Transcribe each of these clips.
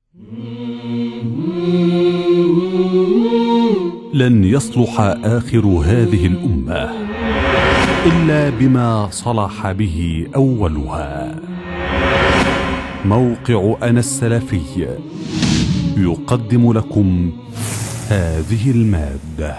لن يصلح آخر هذه الأمة إلا بما صلح به أولها موقع أنا السلفي يقدم لكم هذه المادة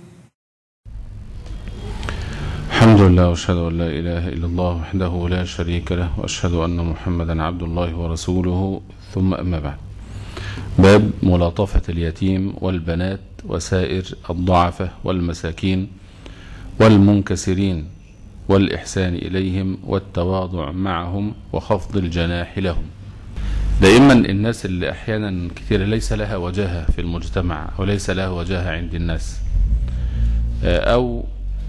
الحمد لله واشهد ان لا اله الا الله وحده لا شريك له واشهد ان محمدا عبد الله ورسوله ثم اما بعد باب ملاطفة اليتيم والبنات وسائر الضعفة والمساكين والمنكسرين والإحسان إليهم والتواضع معهم وخفض الجناح لهم دائما الناس اللي أحيانا كثير ليس لها وجاهة في المجتمع أو ليس لها وجاهة عند الناس أو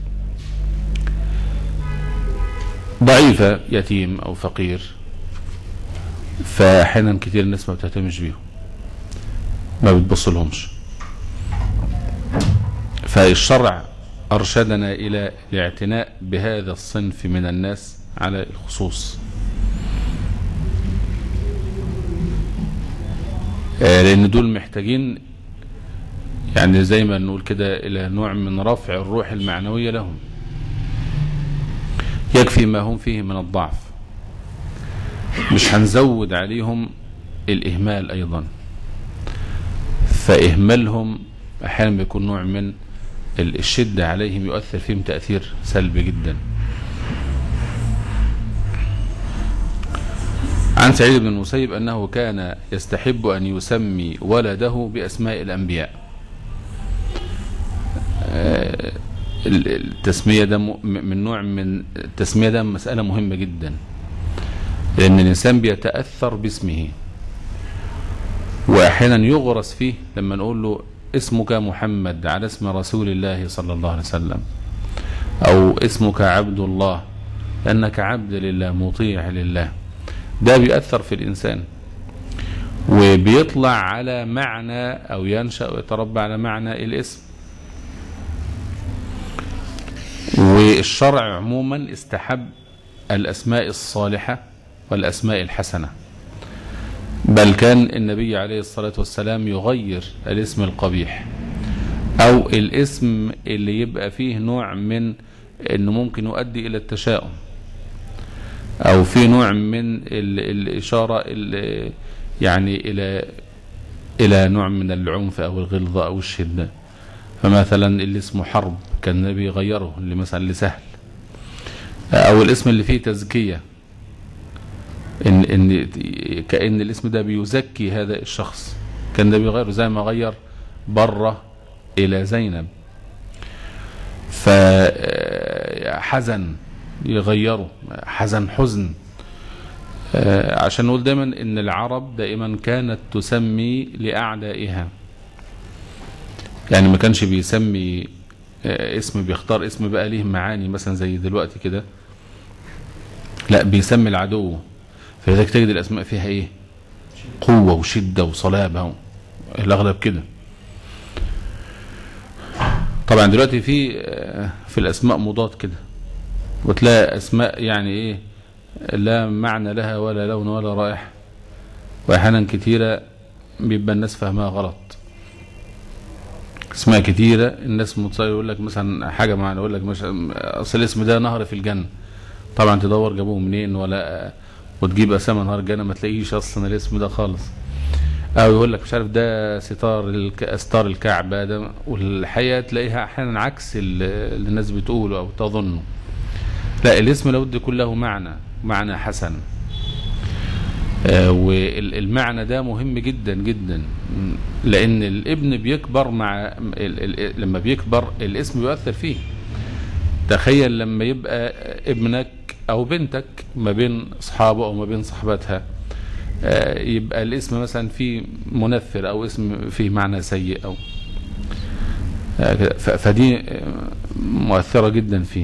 ضعيفة يتيم أو فقير فأحيانا كثير الناس ما بتهتمش بيهم ما بتبص لهمش فالشرع أرشدنا إلى الاعتناء بهذا الصنف من الناس على الخصوص لأن دول محتاجين يعني زي ما نقول كده إلى نوع من رفع الروح المعنوية لهم يكفي ما هم فيه من الضعف مش هنزود عليهم الإهمال أيضا فإهمالهم أحيانا بيكون نوع من الشدة عليهم يؤثر فيهم تأثير سلبي جدا عن سعيد بن المسيب أنه كان يستحب أن يسمي ولده بأسماء الأنبياء التسمية ده من نوع من التسمية ده مسألة مهمة جدا لأن الإنسان بيتأثر باسمه وأحيانا يغرس فيه لما نقول له اسمك محمد على اسم رسول الله صلى الله عليه وسلم أو اسمك عبد الله لأنك عبد لله مطيع لله ده بيأثر في الإنسان وبيطلع على معنى أو ينشأ ويتربى على معنى الاسم والشرع عموما استحب الأسماء الصالحة والأسماء الحسنة بل كان النبي عليه الصلاة والسلام يغير الاسم القبيح أو الاسم اللي يبقى فيه نوع من أنه ممكن يؤدي إلى التشاؤم أو في نوع من الإشارة يعني إلى إلى نوع من العنف أو الغلظة أو الشدة فمثلا اللي اسمه حرب كان النبي غيره اللي مثلا لسهل أو الاسم اللي فيه تزكية إن, إن كأن الاسم ده بيزكي هذا الشخص كان النبي غيره زي ما غير بره إلى زينب فحزن يغيره حزن حزن عشان نقول دايما ان العرب دائما كانت تسمي لأعدائها يعني ما كانش بيسمي اسم بيختار اسم بقى ليه معاني مثلا زي دلوقتي كده لا بيسمي العدو فلذلك تجد الأسماء فيها ايه قوة وشدة وصلابة الأغلب كده طبعا دلوقتي في في الأسماء مضاد كده وتلاقي أسماء يعني ايه لا معنى لها ولا لون ولا رائحة وأحيانا كتيرة بيبقى الناس فهمها غلط اسماء كتيرة الناس متصير يقول لك مثلا حاجة معنى يقول لك مش أصل الاسم ده نهر في الجنة طبعا تدور جابوه منين ولا وتجيب اسامي نهار الجنة ما تلاقيش اصلا الاسم ده خالص او يقول لك مش عارف ده ستار الك... استار الكعبة ده والحقيقة تلاقيها احيانا عكس اللي الناس بتقوله او تظنه لا الاسم لابد يكون له معنى معنى حسن آه والمعنى ده مهم جدا جدا لان الابن بيكبر مع ال... ال... لما بيكبر الاسم بيؤثر فيه تخيل لما يبقى ابنك او بنتك ما بين اصحابه او ما بين صحبتها يبقى الاسم مثلا فيه منفر او اسم فيه معنى سيء او فدي مؤثرة جدا فيه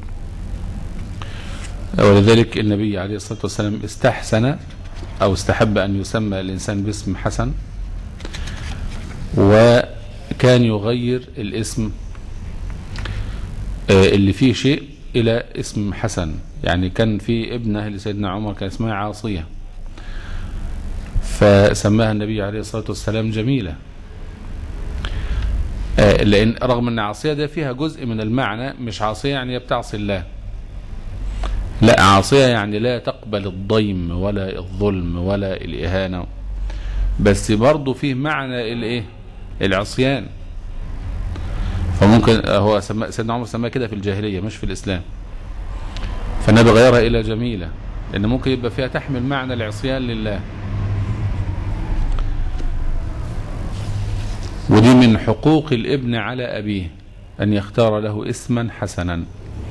ولذلك النبي عليه الصلاة والسلام استحسن او استحب ان يسمى الانسان باسم حسن وكان يغير الاسم اللي فيه شيء الى اسم حسن يعني كان في ابنه لسيدنا عمر كان اسمها عاصية فسماها النبي عليه الصلاة والسلام جميلة آه، لأن رغم أن عاصية ده فيها جزء من المعنى مش عاصية يعني بتعصي الله لا عاصية يعني لا تقبل الضيم ولا الظلم ولا الإهانة بس برضه فيه معنى الايه العصيان فممكن هو سمى سيدنا عمر سماها كده في الجاهلية مش في الإسلام فالنبي غيرها إلى جميلة لأن ممكن يبقى فيها تحمل معنى العصيان لله ودي من حقوق الابن على أبيه أن يختار له اسما حسنا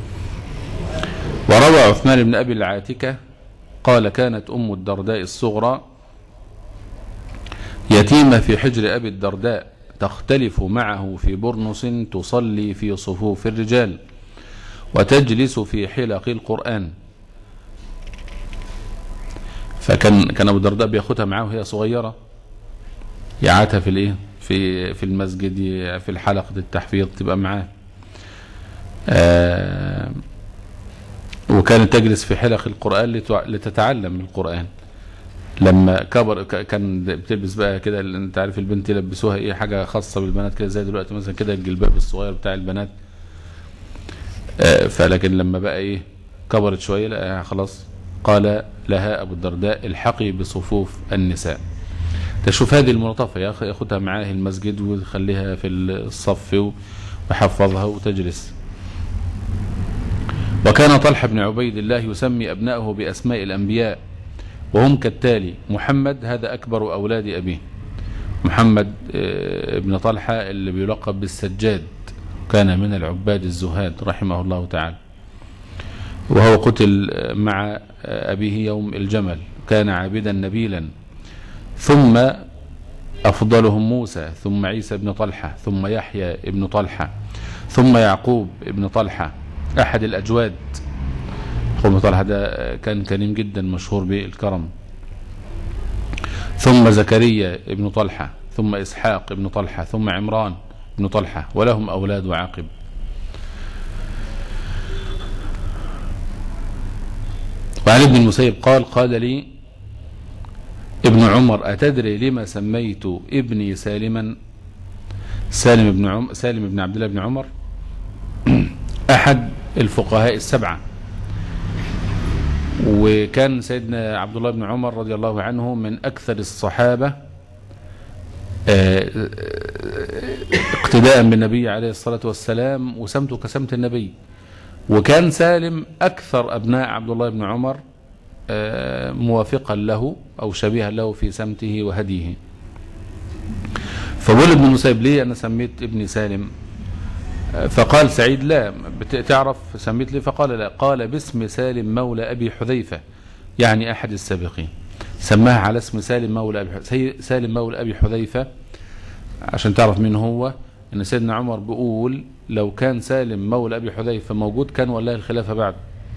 وروى عثمان بن أبي العاتكة قال كانت أم الدرداء الصغرى يتيمة في حجر أبي الدرداء تختلف معه في برنس تصلي في صفوف الرجال وتجلس في حلق القرآن فكان كان ابو الدرداء بياخدها معاه وهي صغيره يعاتها في الايه في في المسجد في الحلقه التحفيظ تبقى معاه آه وكانت تجلس في حلق القران لتع- لتتعلم القران لما كبر ك- كان بتلبس بقى كده ال- انت عارف البنت يلبسوها ايه حاجه خاصه بالبنات كده زي دلوقتي مثلا كده الجلباب الصغير بتاع البنات آه، فلكن لما بقى ايه كبرت شويه لقاها خلاص قال لها ابو الدرداء الحقي بصفوف النساء تشوف هذه الملطفه يا اخي ياخدها معاه المسجد ويخليها في الصف و- ويحفظها وتجلس وكان طلحه بن عبيد الله يسمي ابنائه باسماء الانبياء وهم كالتالي محمد هذا اكبر اولاد ابيه محمد آه، ابن طلحه اللي بيلقب بالسجاد كان من العباد الزهاد رحمه الله تعالى وهو قتل مع أبيه يوم الجمل كان عابدا نبيلا ثم أفضلهم موسى ثم عيسى بن طلحة ثم يحيى بن طلحة ثم يعقوب بن طلحة أحد الأجواد يعقوب بن طلحة ده كان كريم جدا مشهور بالكرم ثم زكريا بن طلحة ثم إسحاق بن طلحة ثم عمران بن طلحة ولهم أولاد وعاقب وعن ابن المسيب قال قال لي ابن عمر أتدري لما سميت ابني سالما سالم بن عم سالم بن عبد الله بن عمر أحد الفقهاء السبعة وكان سيدنا عبد الله بن عمر رضي الله عنه من أكثر الصحابة آه، اقتداء بالنبي عليه الصلاة والسلام وسمته كسمة النبي وكان سالم أكثر أبناء عبد الله بن عمر آه، موافقا له أو شبيها له في سمته وهديه فقول ابن المسيب ليه أنا سميت ابني سالم آه، فقال سعيد لا بت- تعرف سميت لي فقال لا قال باسم سالم مولى أبي حذيفة يعني أحد السابقين سماها على اسم سالم مولى أبي حذيفة سالم مولى أبي حذيفة عشان تعرف مين هو ان سيدنا عمر بيقول لو كان سالم مولى ابي حذيفه موجود كان والله الخلافه بعد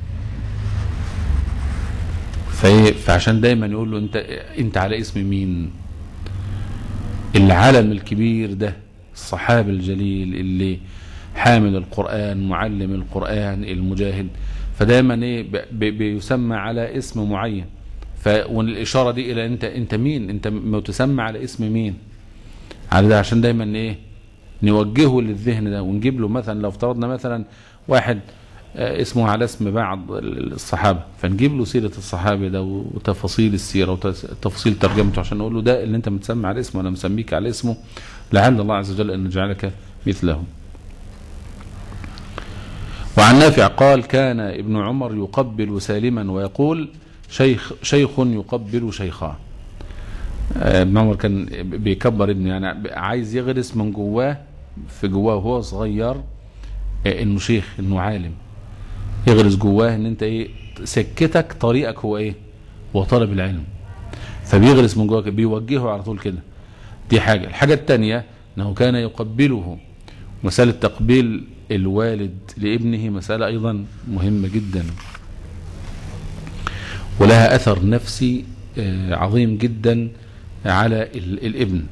فايه فعشان دايما يقول له انت انت على اسم مين العلم الكبير ده الصحابي الجليل اللي حامل القرآن معلم القرآن المجاهد فدايما ايه ب- ب- بيسمى على اسم معين ف والاشاره دي الى انت انت مين انت متسمى على اسم مين على ده عشان دايما ايه نوجهه للذهن ده ونجيب له مثلا لو افترضنا مثلا واحد آه، اسمه على اسم بعض الصحابه فنجيب له سيره الصحابي ده وتفاصيل السيره وتفاصيل ترجمته عشان نقول له ده اللي انت متسمى على اسمه انا مسميك على اسمه لعل الله عز وجل ان يجعلك مثله وعن نافع قال كان ابن عمر يقبل سالما ويقول شيخ شيخ يقبل شيخا آه، ابن عمر كان بيكبر ابنه يعني عايز يغرس من جواه في جواه وهو صغير آه، انه شيخ انه عالم يغرس جواه ان انت ايه سكتك طريقك هو ايه هو طلب العلم فبيغرس من جواه كده، بيوجهه على طول كده دي حاجة الحاجة التانية انه كان يقبله مسألة تقبيل الوالد لابنه مسألة ايضا مهمة جدا ولها اثر نفسي آه، عظيم جدا على ال- الابن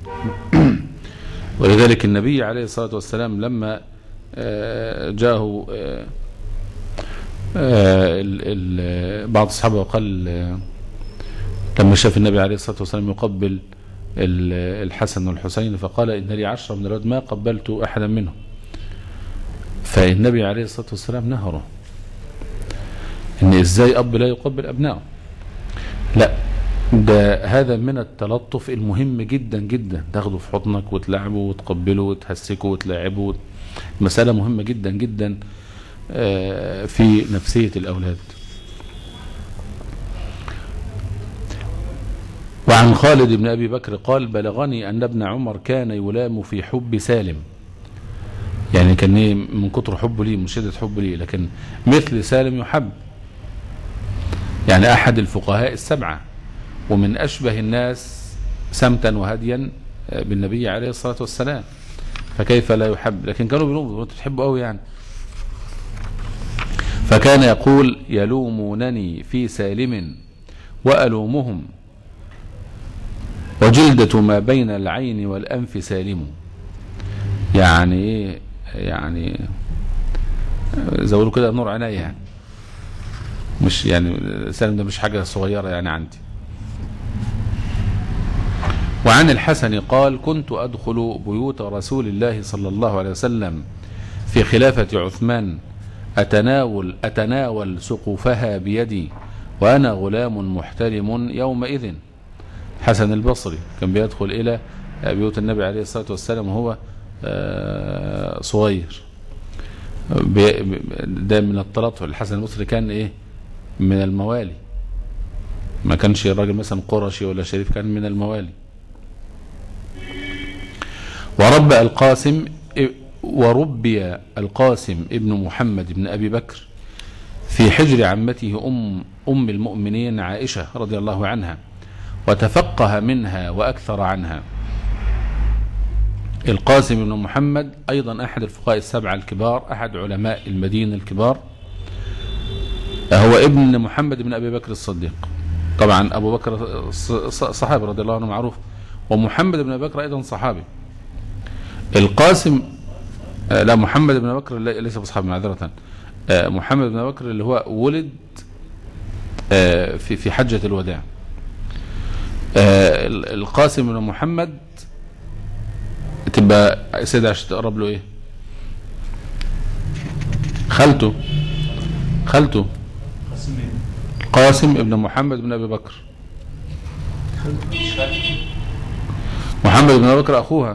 ولذلك النبي عليه الصلاة والسلام لما آه، جاءه آه، آه، ال- ال- بعض الصحابة وقال آه، لما شاف النبي عليه الصلاة والسلام يقبل ال- الحسن والحسين فقال إن لي عشرة من الولد ما قبلت أحدا منهم فالنبي عليه الصلاة والسلام نهره إن إزاي أب لا يقبل أبنائه لا ده هذا من التلطف المهم جدا جدا تاخده في حضنك وتلعبه وتقبله وتهسكه وتلاعبه مسألة مهمة جدا جدا آه، في نفسية الأولاد وعن خالد بن أبي بكر قال بلغني أن ابن عمر كان يلام في حب سالم يعني كان إيه من كتر حبه ليه من شدة حبه ليه لكن مثل سالم يحب يعني أحد الفقهاء السبعة ومن أشبه الناس سمتا وهديا بالنبي عليه الصلاة والسلام فكيف لا يحب لكن كانوا بيقولوا انتوا بتحبوا قوي يعني فكان يقول يلومونني في سالم وألومهم وجلدة ما بين العين والأنف سالم يعني ايه يعني زي ما بيقولوا كده نور عينيا يعني مش يعني سالم ده مش حاجة صغيرة يعني عندي وعن الحسن قال كنت أدخل بيوت رسول الله صلى الله عليه وسلم في خلافة عثمان أتناول, أتناول سقوفها بيدي وأنا غلام محتلم يومئذ حسن البصري كان بيدخل إلى بيوت النبي عليه الصلاة والسلام وهو آه، صغير بي- ده من التلطف الحسن البصري كان إيه من الموالي ما كانش راجل مثلا قرشي ولا شريف كان من الموالي وربى القاسم وربي القاسم ابن محمد بن أبي بكر في حجر عمته أم, أم المؤمنين عائشة رضي الله عنها وتفقه منها وأكثر عنها القاسم بن محمد أيضا أحد الفقهاء السبعة الكبار أحد علماء المدينة الكبار هو ابن محمد بن أبي بكر الصديق طبعا أبو بكر صحابي رضي الله عنه معروف ومحمد بن أبي بكر أيضا صحابي القاسم آه، لا محمد بن بكر لا- ليس بصحابي معذرة آه، محمد بن بكر اللي هو ولد آه، في في حجة الوداع آه، ال- القاسم بن محمد تبقى سيدة عشان تقرب له ايه خالته خالته قاسم ابن محمد بن ابي بكر محمد بن ابي بكر اخوها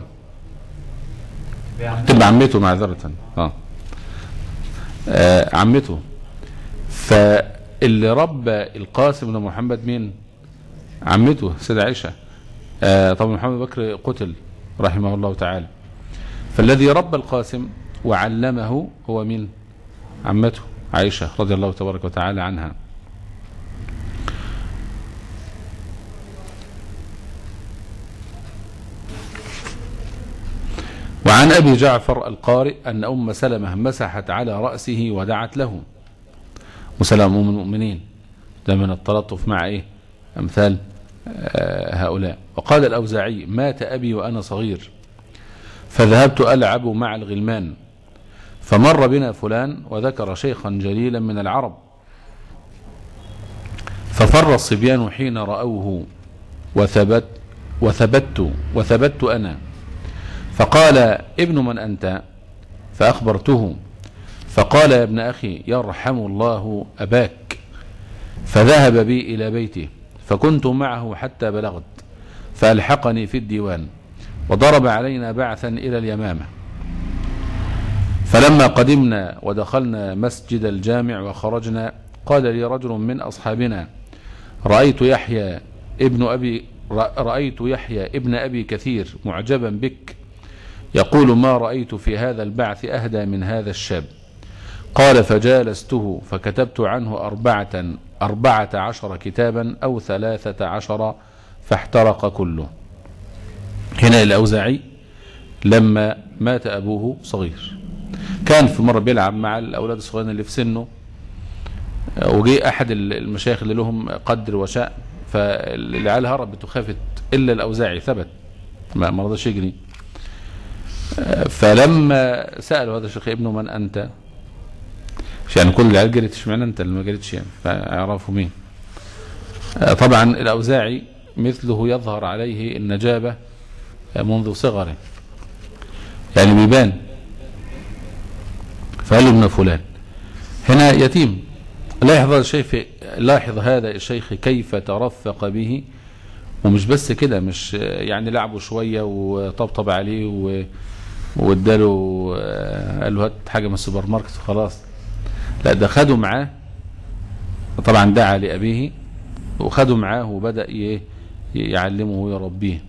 تبقى عمته معذرة اه آه، عمته فاللي ربى القاسم بن محمد مين عمته سيدة عائشة آه، طبعا محمد بكر قتل رحمه الله تعالى فالذي ربى القاسم وعلمه هو مين عمته عائشة رضي الله تبارك وتعالى عنها وعن أبي جعفر القارئ أن أم سلمة مسحت على رأسه ودعت له وسلام أم المؤمنين ده من التلطف مع إيه أمثال آه، هؤلاء وقال الأوزاعي مات أبي وأنا صغير فذهبت ألعب مع الغلمان فمر بنا فلان وذكر شيخا جليلا من العرب ففر الصبيان حين رأوه وثبت وثبت وثبت أنا فقال ابن من أنت فأخبرته فقال يا ابن أخي يرحم الله أباك فذهب بي إلى بيته فكنت معه حتى بلغت فألحقني في الديوان وضرب علينا بعثا إلى اليمامة فلما قدمنا ودخلنا مسجد الجامع وخرجنا قال لي رجل من أصحابنا رأيت يحيى ابن أبي رأيت يحيى ابن أبي كثير معجبا بك يقول ما رأيت في هذا البعث أهدى من هذا الشاب قال فجالسته فكتبت عنه أربعة, أربعة عشر كتابا أو ثلاثة عشر فاحترق كله هنا الأوزاعي لما مات أبوه صغير كان في مرة بيلعب مع الأولاد الصغيرين اللي في سنه وجي أحد المشايخ اللي لهم قدر وشاء فالعيال هربت وخافت إلا الأوزاعي ثبت ما ما رضاش يجري فلما سألوا هذا الشيخ ابنه من أنت يعني كل العيال جريت اشمعنى أنت اللي ما جريتش يعني فيعرفوا مين آه، طبعا الأوزاعي مثله يظهر عليه النجابة آه، منذ صغره يعني بيبان فقال له ابن فلان هنا يتيم لاحظ الشيخ لاحظ هذا الشيخ كيف ترفق به ومش بس كده مش آه، يعني لعبه شوية وطبطب عليه و- واداله آه، قال له هات حاجة من السوبر ماركت وخلاص لا ده خده معاه طبعا دعا لأبيه وخده معاه وبدأ ي- يعلمه ويربيه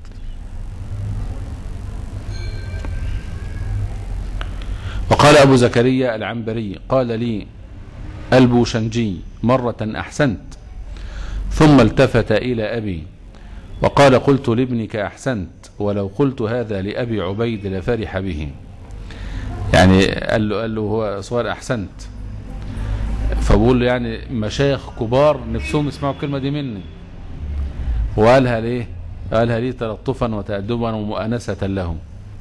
وقال أبو زكريا العنبري قال لي البوشنجي مرة أحسنت ثم التفت إلى أبي وقال قلت لابنك أحسنت ولو قلت هذا لأبي عبيد لفرح به يعني قال له, قال له هو صغير أحسنت فبقول له يعني مشايخ كبار نفسهم يسمعوا الكلمة دي مني وقالها ليه قالها لي تلطفا وتأدبا ومؤانسة لهم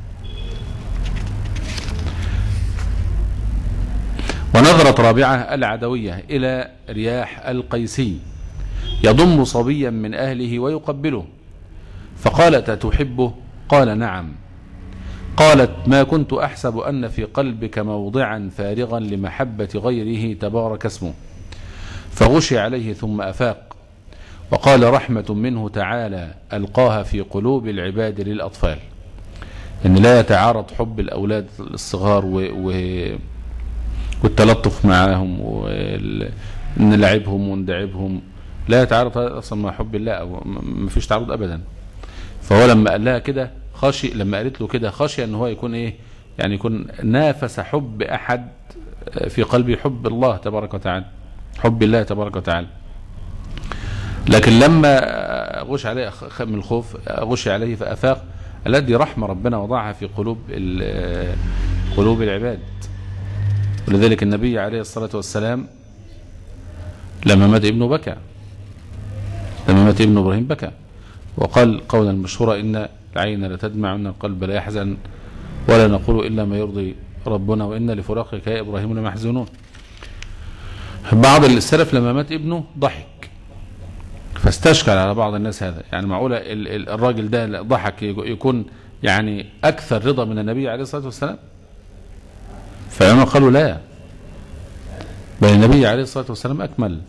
ونظرة رابعة العدوية إلى رياح القيسي يضم صبيا من أهله ويقبله فقالت أتحبه قال نعم قالت ما كنت أحسب أن في قلبك موضعا فارغا لمحبة غيره تبارك اسمه فغشي عليه ثم أفاق وقال رحمة منه تعالى ألقاها في قلوب العباد للأطفال إن لا يتعارض حب الأولاد الصغار و... و... والتلطف معهم ونلعبهم وندعبهم لا يتعارض هذا اصلا مع حب الله او ما فيش تعارض ابدا فهو لما قال لها كده خشي لما قالت له كده خشي ان هو يكون ايه يعني يكون نافس حب احد في قلبه حب الله تبارك وتعالى حب الله تبارك وتعالى لكن لما غش عليه خ- من الخوف غشي عليه فافاق الذي رحمه ربنا وضعها في قلوب ال- قلوب العباد ولذلك النبي عليه الصلاة والسلام لما مات ابنه بكى لما مات ابن إبراهيم بكى وقال قولا مشهورا إن العين لتدمع وإن القلب لا يحزن ولا نقول إلا ما يرضي ربنا وإن لفراقك يا إبراهيم لمحزونون بعض السلف لما مات ابنه ضحك فاستشكل على بعض الناس هذا يعني معقولة ال- ال- الراجل ده ضحك يكون يعني أكثر رضا من النبي عليه الصلاة والسلام فهم قالوا لا بل النبي عليه الصلاة والسلام أكمل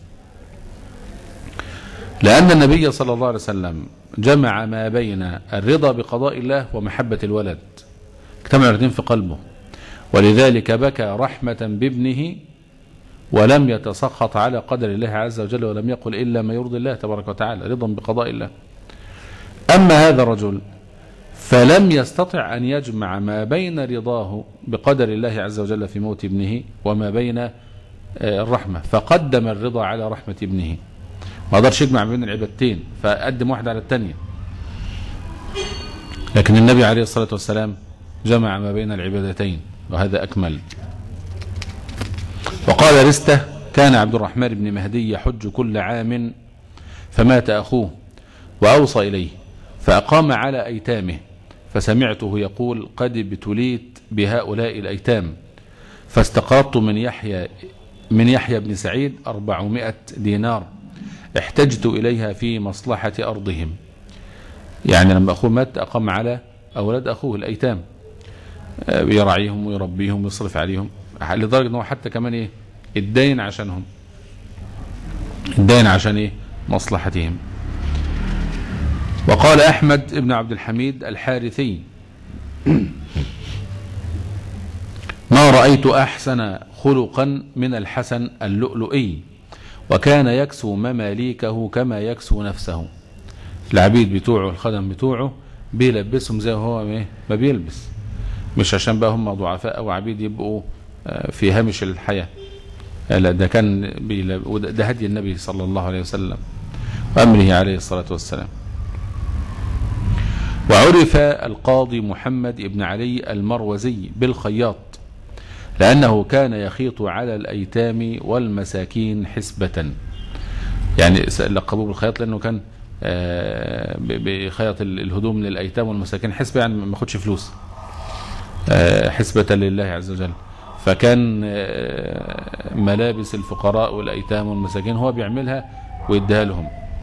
لأن النبي صلى الله عليه وسلم جمع ما بين الرضا بقضاء الله ومحبة الولد اجتمع الاثنين في قلبه ولذلك بكى رحمة بابنه ولم يتسخط على قدر الله عز وجل ولم يقل إلا ما يرضي الله تبارك وتعالى رضا بقضاء الله أما هذا الرجل فلم يستطع أن يجمع ما بين رضاه بقدر الله عز وجل في موت ابنه وما بين آه، الرحمة فقدم الرضا على رحمة ابنه ما قدرش يجمع بين العبادتين فقدم واحدة على الثانية لكن النبي عليه الصلاة والسلام جمع ما بين العبادتين وهذا أكمل وقال رسته كان عبد الرحمن بن مهدي يحج كل عام فمات أخوه وأوصى إليه فأقام على أيتامه فسمعته يقول قد ابتليت بهؤلاء الأيتام فاستقرضت من يحيى من يحيى بن سعيد أربعمائة دينار احتجت إليها في مصلحة أرضهم يعني لما أخوه مات أقام على أولاد أخوه الأيتام آه، بيراعيهم ويربيهم ويصرف عليهم لدرجة أنه حتى كمان إيه الدين عشانهم الدين عشان إيه مصلحتهم وقال أحمد بن عبد الحميد الحارثي ما رأيت أحسن خلقا من الحسن اللؤلؤي وكان يكسو مماليكه كما يكسو نفسه العبيد بتوعه الخدم بتوعه بيلبسهم زي هو ما ما بيلبس مش عشان بقى هم ضعفاء او عبيد يبقوا آه، في هامش الحياة آه، لا ده كان بيلب- وده ده هدي النبي صلى الله عليه وسلم وأمره عليه الصلاة والسلام وعرف القاضي محمد بن علي المروزي بالخياط لأنه كان يخيط على الأيتام والمساكين حسبة يعني س- لقبوه بالخياط لأنه كان آه، ب- بيخيط ال- الهدوم للأيتام والمساكين حسبة يعني ما ياخدش فلوس آه، حسبة لله عز وجل فكان آه، ملابس الفقراء والأيتام والمساكين هو بيعملها ويديها لهم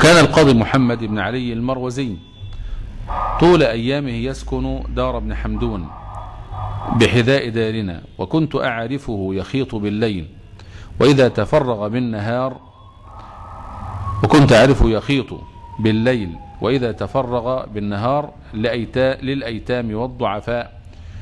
وكان القاضي محمد بن علي المروزي طول أيامه يسكن دار ابن حمدون بحذاء دارنا وكنت أعرفه يخيط بالليل وإذا تفرغ بالنهار وكنت أعرفه يخيط بالليل وإذا تفرغ بالنهار لأيتا للأيتام والضعفاء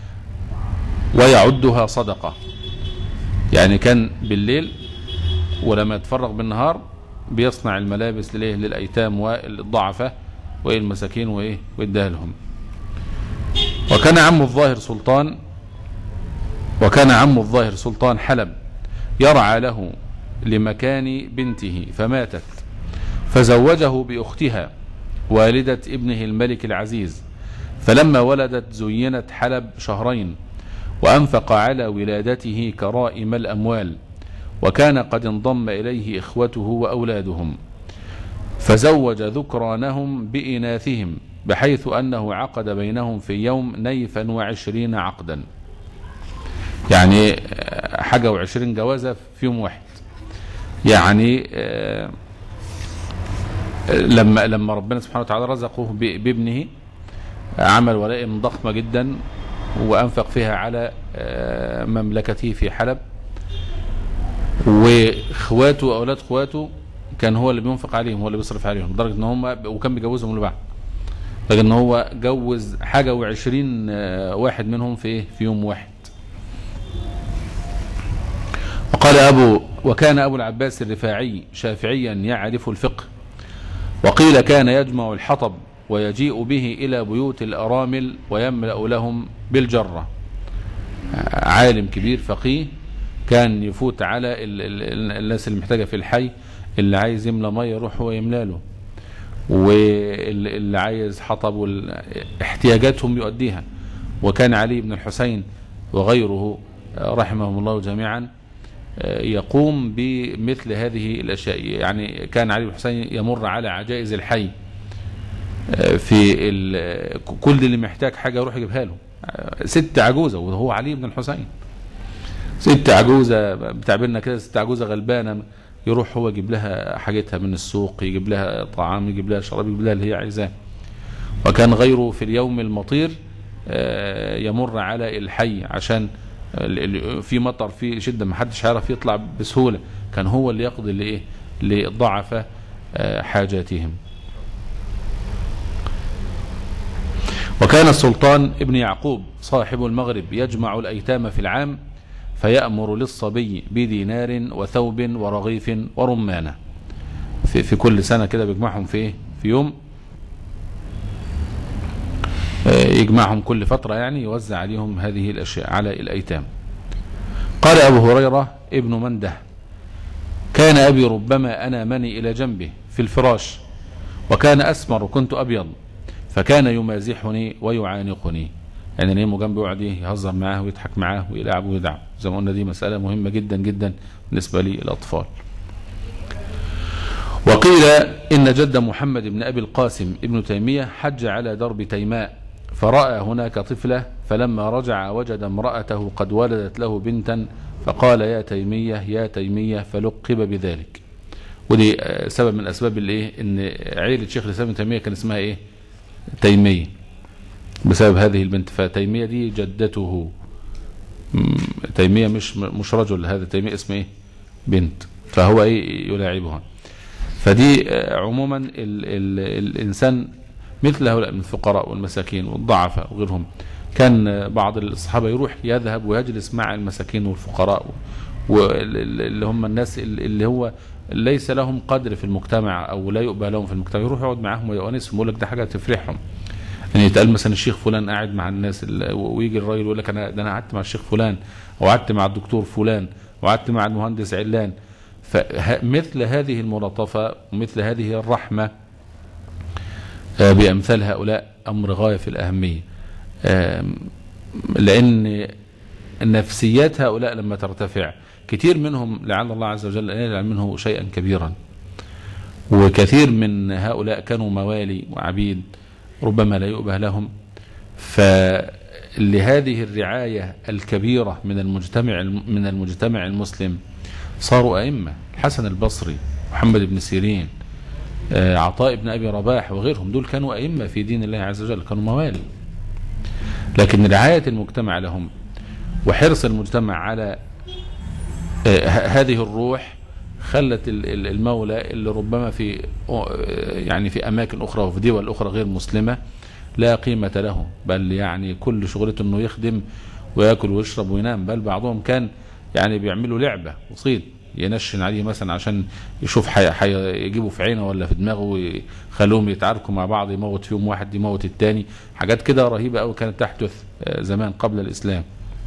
ويعدها صدقة يعني كان بالليل ولما يتفرغ بالنهار بيصنع الملابس لليه للأيتام والضعفاء والمساكين وإيه ويديها لهم وكان عم الظاهر سلطان وكان عم الظاهر سلطان حلب يرعى له لمكان بنته فماتت فزوجه بأختها والدة ابنه الملك العزيز فلما ولدت زينت حلب شهرين وأنفق على ولادته كرائم الأموال وكان قد انضم إليه إخوته وأولادهم فزوج ذكرانهم بإناثهم بحيث أنه عقد بينهم في يوم نيفا وعشرين عقدا يعني حاجة وعشرين جوازة في يوم واحد يعني لما لما ربنا سبحانه وتعالى رزقه بابنه عمل ولائم ضخمة جدا وأنفق فيها على مملكته في حلب واخواته واولاد اخواته كان هو اللي بينفق عليهم هو اللي بيصرف عليهم لدرجه ان هم وكان بيجوزهم لبعض لكن هو جوز حاجه وعشرين واحد منهم في ايه في يوم واحد وقال ابو وكان ابو العباس الرفاعي شافعيا يعرف الفقه وقيل كان يجمع الحطب ويجيء به الى بيوت الارامل ويملا لهم بالجره عالم كبير فقيه كان يفوت على ال ال الناس اللي محتاجه في الحي اللي عايز يملى ميه يروح هو يملى له واللي عايز حطب احتياجاتهم يؤديها وكان علي بن الحسين وغيره رحمهم الله جميعا يقوم بمثل هذه الاشياء يعني كان علي بن الحسين يمر على عجائز الحي في كل اللي محتاج حاجه يروح يجيبها له ست عجوزه وهو علي بن الحسين ست عجوزة بتعبيرنا كده ست عجوزة غلبانة يروح هو يجيب لها حاجتها من السوق يجيب لها طعام يجيب لها شراب يجيب لها اللي هي عايزاه وكان غيره في اليوم المطير يمر على الحي عشان في مطر في شدة ما حدش هيعرف يطلع بسهولة كان هو اللي يقضي لايه لضعف حاجاتهم وكان السلطان ابن يعقوب صاحب المغرب يجمع الأيتام في العام فيأمر للصبي بدينار وثوب ورغيف ورمانة في, في كل سنة كده بيجمعهم في ايه في يوم يجمعهم كل فترة يعني يوزع عليهم هذه الأشياء على الأيتام قال أبو هريرة ابن منده كان أبي ربما أنا مني إلى جنبه في الفراش وكان أسمر وكنت أبيض فكان يمازحني ويعانقني يعني نيمه جنبه يقعد يهزر معاه ويضحك معاه ويلعب ويدعم زي ما قلنا دي مسألة مهمة جدا جدا بالنسبة للأطفال وقيل إن جد محمد بن أبي القاسم ابن تيمية حج على درب تيماء فرأى هناك طفلة فلما رجع وجد امرأته قد ولدت له بنتا فقال يا تيمية يا تيمية فلقب بذلك ودي سبب من أسباب الايه ان عيلة شيخ الإسلام ابن تيمية كان اسمها ايه تيمية بسبب هذه البنت فتيمية دي جدته تيمية مش مش رجل هذا تيمية اسمه ايه بنت فهو ايه يلاعبها فدي عموما ال ال الانسان مثل هؤلاء من الفقراء والمساكين والضعفاء وغيرهم كان بعض الصحابة يروح يذهب ويجلس مع المساكين والفقراء واللي هم الناس اللي هو ليس لهم قدر في المجتمع او لا يقبل لهم في المجتمع يروح يقعد معاهم ويؤنسهم يقول لك ده حاجه تفرحهم يعني يتقال مثلا الشيخ فلان قاعد مع الناس ويجي الراجل يقول لك انا ده انا قعدت مع الشيخ فلان او قعدت مع الدكتور فلان وقعدت مع المهندس علان فمثل هذه الملاطفه ومثل هذه الرحمه بامثال هؤلاء امر غايه في الاهميه لان نفسيات هؤلاء لما ترتفع كثير منهم لعل الله عز وجل ان يجعل منه شيئا كبيرا وكثير من هؤلاء كانوا موالي وعبيد ربما لا يؤبه لهم فلهذه الرعاية الكبيرة من المجتمع من المجتمع المسلم صاروا أئمة الحسن البصري محمد بن سيرين آه، عطاء بن أبي رباح وغيرهم دول كانوا أئمة في دين الله عز وجل كانوا موالي لكن رعاية المجتمع لهم وحرص المجتمع على آه، ه- هذه الروح خلت ال- ال- المولى اللي ربما في آه، يعني في أماكن أخرى وفي دول أخرى غير مسلمة لا قيمة له بل يعني كل شغلته أنه يخدم ويأكل ويشرب وينام بل بعضهم كان يعني بيعملوا لعبة وصيد ينشن عليه مثلا عشان يشوف حي... حي... يجيبه في عينه ولا في دماغه ويخلوهم يتعاركوا مع بعض يموت فيهم واحد يموت التاني حاجات كده رهيبة أوي كانت تحدث آه، زمان قبل الإسلام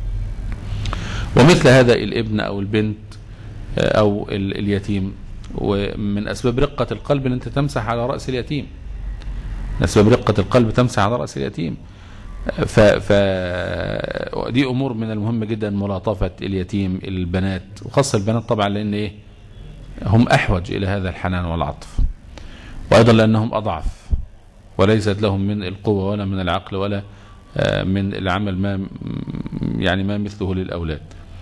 ومثل هذا الابن أو البنت آه، أو ال- اليتيم ومن أسباب رقة القلب أن أنت تمسح على رأس اليتيم من أسباب رقة القلب تمسح على رأس اليتيم ف... ف... دي امور من المهم جدا ملاطفه اليتيم البنات وخاصه البنات طبعا لان ايه هم احوج الى هذا الحنان والعطف وايضا لانهم اضعف وليست لهم من القوه ولا من العقل ولا آه، من العمل ما يعني ما مثله للاولاد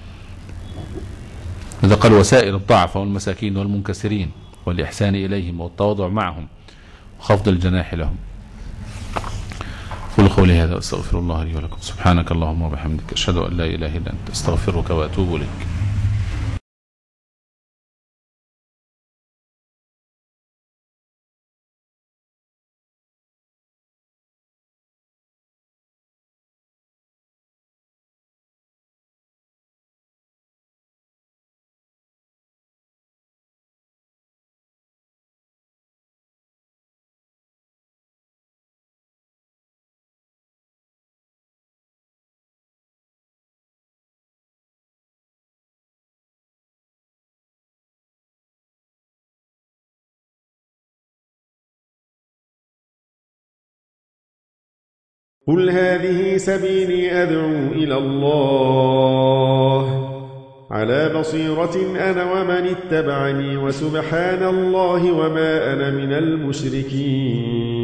إذا قال وسائل الضعف والمساكين والمنكسرين والإحسان إليهم والتواضع معهم وخفض الجناح لهم قل قولي هذا واستغفر الله لي ولكم سبحانك اللهم وبحمدك اشهد ان لا اله الا انت استغفرك واتوب اليك قل هذه سبيلي أدعو إلى الله على بصيرة أنا ومن اتبعني وسبحان الله وما أنا من المشركين